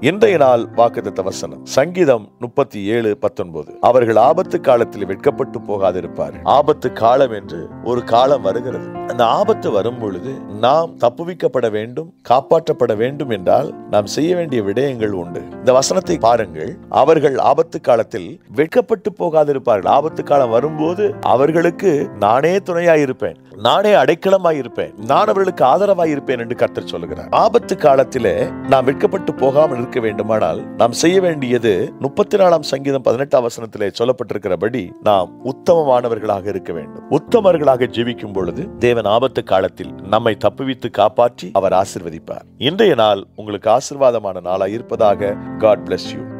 இன்றைய நாள் வாக்குத்தத்த வசனம் சங்கீதம் முப்பத்தி ஏழு பத்தொன்பது அவர்கள் ஆபத்து காலத்தில் வெட்கப்பட்டு போகாதிருப்பார் ஆபத்து காலம் என்று ஒரு காலம் வருகிறது அந்த ஆபத்து வரும் பொழுது நாம் தப்புவிக்கப்பட வேண்டும் காப்பாற்றப்பட வேண்டும் என்றால் நாம் செய்ய வேண்டிய விடயங்கள் உண்டு இந்த வசனத்தை பாருங்கள் அவர்கள் ஆபத்து காலத்தில் வெட்கப்பட்டு போகாதிருப்பார்கள் ஆபத்து காலம் வரும்போது அவர்களுக்கு நானே துணையாயிருப்பேன் நானே அடைக்கலமாயிருப்பேன் நான் அவர்களுக்கு ஆதரவாயிருப்பேன் என்று கர்த்தர் சொல்லுகிறார் ஆபத்து காலத்திலே நாம் வெட்கப்பட்டு போகாமல் இருக்க வேண்டுமானால் நாம் செய்ய வேண்டியது முப்பத்தி நாலாம் சங்கீதம் பதினெட்டாம் வசனத்திலே சொல்லப்பட்டிருக்கிறபடி நாம் உத்தமமானவர்களாக இருக்க வேண்டும் உத்தமர்களாக ஜீவிக்கும் பொழுது தேவன் ஆபத்து காலத்தில் நம்மை தப்புவித்து காப்பாற்றி அவர் ஆசிர்வதிப்பார் இன்றைய நாள் உங்களுக்கு ஆசிர்வாதமான நாளாய் இருப்பதாக காட் bless யூ